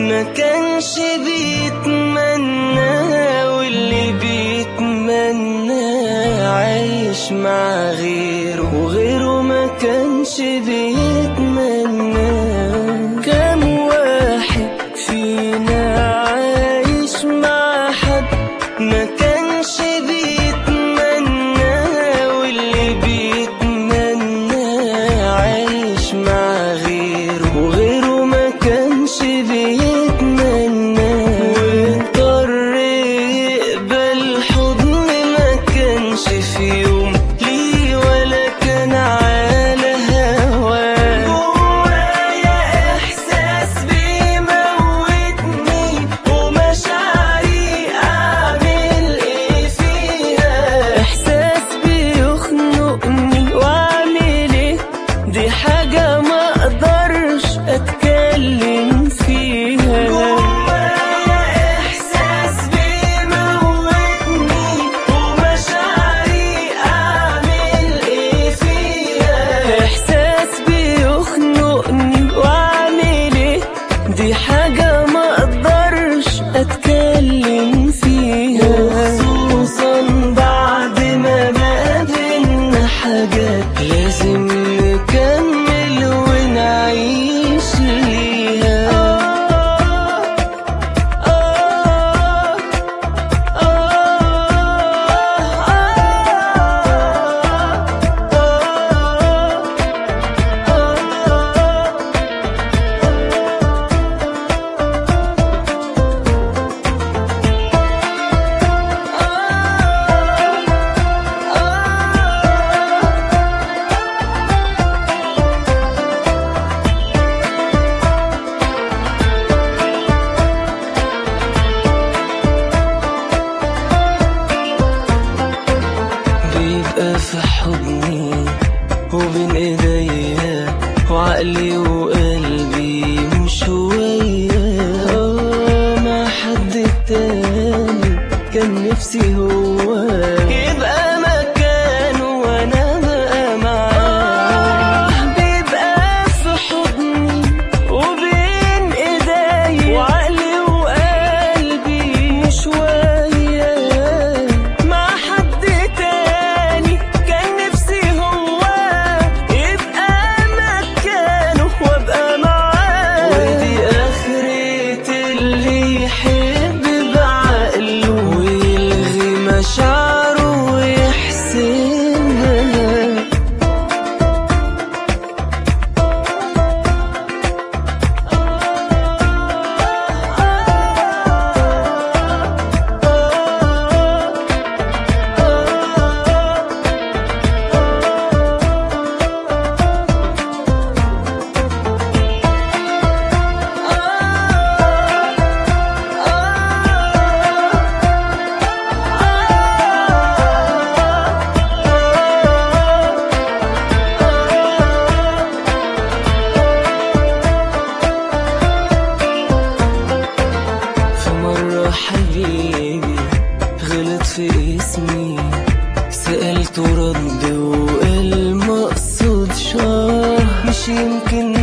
ما كانش بيتمنى واللي بيتمنى عايش مع غيره وغيره ما كانش بيتمنى كم واحد فينا عايش مع حد ما كانش بيتمنى واللي بيتمنى عايش مع غيره وغيره ما كانش بيتمنى واضطر يقبل حضن ما كانش في يوم ليه ولا كان على هواه جوايا احساس بيموتني ومشاعري اعمل ايه فيها احساس بيخنقني واعمل ايه دي حاجة ما اقدرش اتكلم فيها جوايا احساس بيموتني ومشاعري اعمل ايه فيها احساس بيخنقني واعمل ايه دي حاجة ما اقدرش اتكلم فيها خصوصا بعد ما بقى بينا حاجات لازم نكمل ونعيش ليها بيبقى في حضني وبين ايديا وعقلي وقلبي مش شوية آه، مع حد تاني كان نفسي هو يبقى مكانه وانا بقى معاه بيبقى في حضني وبين ايديا وعقلي وقلبي شوية مع حد تاني كان نفسي هو يبقى مكانه وابقى معاه ودي اخرة اللي يحب بعقله ويلغي مشاعره ويحسنها في مرة حبيبي غلط في اسمي سألته رد وقال مقصود شاه مش يمكن